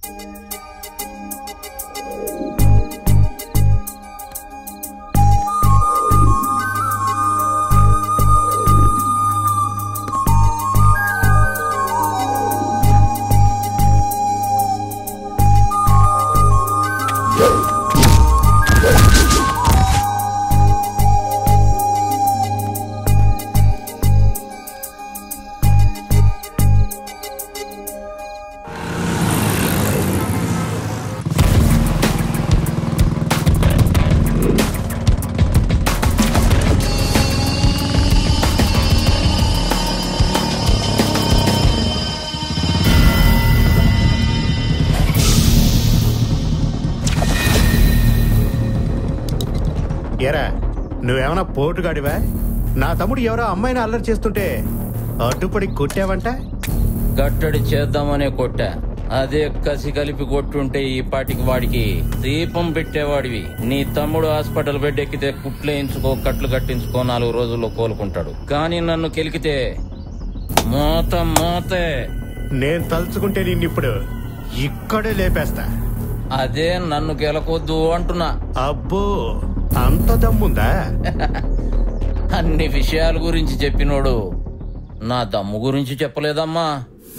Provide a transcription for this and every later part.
ఎరా నువ్వేమన్నా పోటుగాడివా నా తమ్ముడు ఎవరో అమ్మాయిని అల్లరి చేస్తుంటే అడ్డుపడి కొట్టావంట గట్టడి చేద్దామనే కొట్టా అదే కసి కలిపి కొట్టుంటే ఈ పాటికి వాడికి దీపం పెట్టేవాడివి నీ తమ్ముడు హాస్పిటల్ బెడ్ ఎక్కితే కుట్లేయించుకో కట్లు కట్టించుకో నాలుగు రోజుల్లో కోలుకుంటాడు కానీ నన్ను కెలికితే మోత మోతే నేను తలుచుకుంటే నిన్నిప్పుడు ఇక్కడే లేపేస్తా అదే నన్ను గెలకొద్దు అంటున్నా అబ్బో అంత దమ్ముందా అన్ని విషయాల గురించి చెప్పినోడు నా దమ్ము గురించి చెప్పలేదమ్మా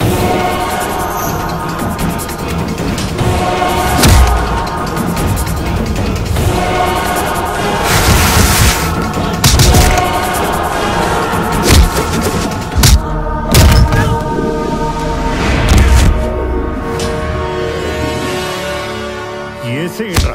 ఏసేయండ్రా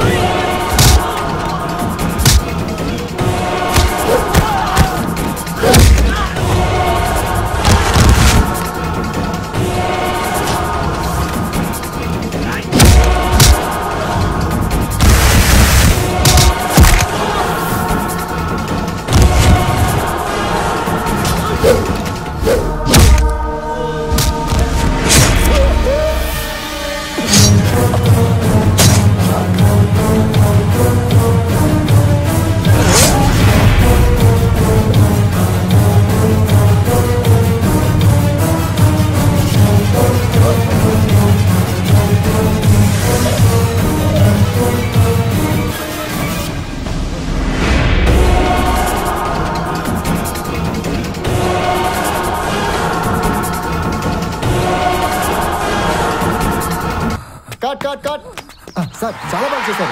కట్ కట్ కట్ సార్ చాలా బాగా చేశారు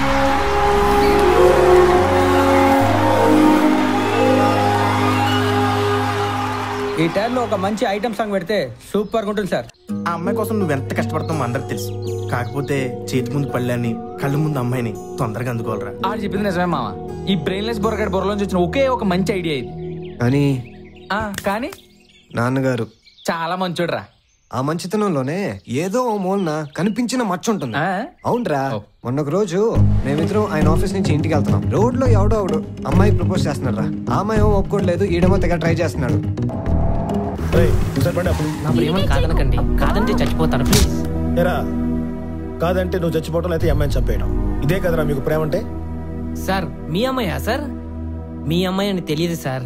ఈ టైంలో ఒక మంచి ఐటమ్ సాంగ్ పెడితే సూపర్ గా ఉంటుంది సార్ ఆ అమ్మాయి కోసం నువ్వు ఎంత కష్టపడతావు అందరికి తెలుసు కాకపోతే చేతి ముందు పళ్ళని కళ్ళ ముందు అమ్మాయిని తొందరగా అందుకోవాలరా ఆడు చెప్పింది నిజమే మామ ఈ బ్రెయిన్లెస్ బొరగడ బుర్రలోంచి వచ్చిన ఒకే ఒక మంచి ఐడియా ఇది కానీ ఆ, కానీ నాన్నగారు చాలా మంచోడురా ఆ మంచితనంలోనే ఏదో ఓ మూలన కనిపించిన మచ్చ ఉంటుంది ఆ? అవునరా మొన్న ఒక రోజు మేమిద్దరం ఆయన ఆఫీస్ నుంచి ఇంటికి వెళ్తున్నాం రోడ్ లో ఎవడో ఎవడు అమ్మాయి ప్రపోజ్ చేస్తున్నాడు రా ఆ అమ్మాయి ఏమో ఒప్పుకోవట్లేదు ఈడేమో తెగ ట్రై చేస్తున్నాడు నా ప్రేమను కాదనకండి కాదంటే చచ్చిపోతాను ప్లీజ్ ఎరా కాదంటే నువ్వు చచ్చిపోవటం అయితే ఈ అమ్మాయిని చంపేయడం ఇదే కదరా మీకు ప్రేమ అంటే సార్ మీ అమ్మాయా సార్ మీ అమ్మాయి అని తెలియదు సార్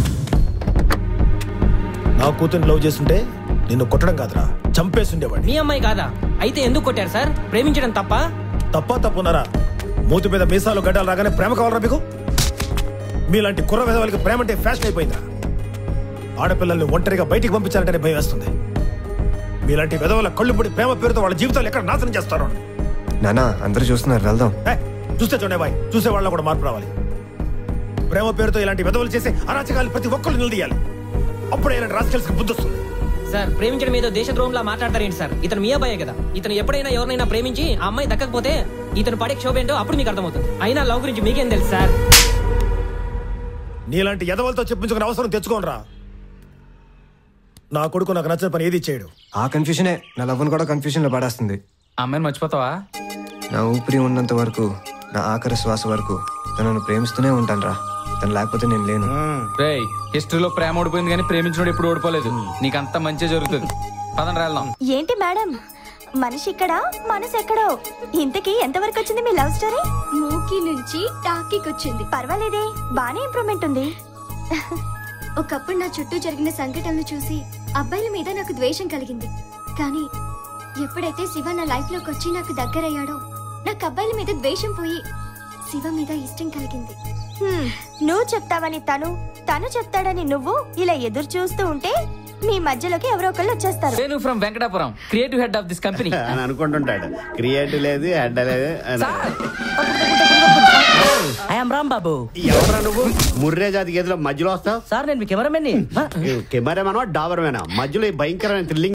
నా కూతుర్ని లవ్ చేస్తుంటే నిన్ను కొట్టడం కాదురా చంపేస్తుండేవాడిని మీ అమ్మాయి కాదా అయితే ఎందుకు కొట్టారు సార్ ప్రేమించడం తప్ప తప్ప తప్పున్నారా మూతి మీద మీసాలు గడ్డాలు రాగానే ప్రేమ కావాలరా మీకు మీలాంటి కుర్ర విధవాళ్ళకి ప్రేమ అంటే ఫ్యాషన్ అయిపోయిందా ఆడపిల్లల్ని ఒంటరిగా బయటికి పంపించాలంటేనే భయం వేస్తుంది మీలాంటి విధవల కళ్ళు పొడి ప్రేమ పేరుతో వాళ్ళ జీవితాలు ఎక్కడ నాశనం చేస్తారో నానా అందరూ చూస్తున్నారు వెళ్దాం ఏ, చూస్తే చూడే బాయ్ చూసే వాళ్ళ కూడా మార్పు రావాలి ప్రేమ పేరుతో ఇలాంటి విధవలు చేసే అరాచకాలు ప్రతి ఒక్కరు నిలదీయాలి అప్పుడే ఇలాంటి రాజకీయాలకు బుద్ధి వస్తుంది సార్ ప్రేమించడం ఏదో దేశద్రోహంలా మాట్లాడతారేంటి సార్ ఇతను మీ అబ్బాయే కదా ఇతను ఎప్పుడైనా ఎవరినైనా ప్రేమించి ఆ అమ్మాయి దక్కకపోతే ఇతను పడే క్షోభ ఏంటో అప్పుడు మీకు అర్థమవుతుంది అయినా లవ్ గురించి మీకేం తెలుసు సార్ నీలాంటి ఎదవలతో చెప్పించుకునే అవసరం తెచ్చుకోనరా నా కొడుకు నాకు నచ్చిన పని ఏది చేయడు ఆ కన్ఫ్యూషనే నా లవ్ను కూడా కన్ఫ్యూషన్ లో పడేస్తుంది అమ్మాయిని మర్చిపోతావా నా ఊపిరి ఉన్నంత వరకు నా ఆఖరి శ్వాస వరకు తనను ప్రేమిస్తూనే ఉంటాను రా తను లేకపోతే నేను లేను రేయ్ హిస్టరీలో ప్రేమ ఓడిపోయింది కానీ ప్రేమించినోడు ఎప్పుడు ఓడిపోలేదు నీకంతా మంచి జరుగుతుంది పదండి వెళ్దాం ఏంటి మేడం మనిషి ఇక్కడ మనసు ఎక్కడో ఇంతకీ ఎంతవరకు వచ్చింది మీ లవ్ స్టోరీ మూకీ నుంచి టాకీకి వచ్చింది పర్వాలేదే బానే ఇంప్రూవ్మెంట్ ఉంది ఒకప్పుడు నా చుట్టూ జరిగిన సంఘటనలు చూసి అబ్బాయిల మీద నాకు ద్వేషం కలిగింది కానీ ఎప్పుడైతే శివ నా లైఫ్ లోకి వచ్చి నాకు దగ్గరయ్యాడో నాకు అబ్బాయిల మీద ద్వేషం పోయి శివ మీద ఇష్టం కలిగింది హ్మ్, నువ్వు చెప్తావని తను తను చెప్తాడని నువ్వు ఇలా ఎదురు చూస్తూ ఉంటే మీ మధ్యలోకి ఎవరో ఒకళ్ళు వచ్చేస్తారు Venu from Venkatapuram creative head of this company అని అనుకుంటుంటాడు క్రియేటివ్ లేదు అడ్డ లేదు అని. ఐఎమ్ రామ్ బాబు ఎవరా నువ్వు ముర్రే జాతి గేదెలో మధ్యలో వస్తావు సార్ నేను మీ కెమెరామెన్ కెమెరామేనా డాబర్మేనా మధ్యలో ఈ భయంకరమైన థ్రిల్లింగ్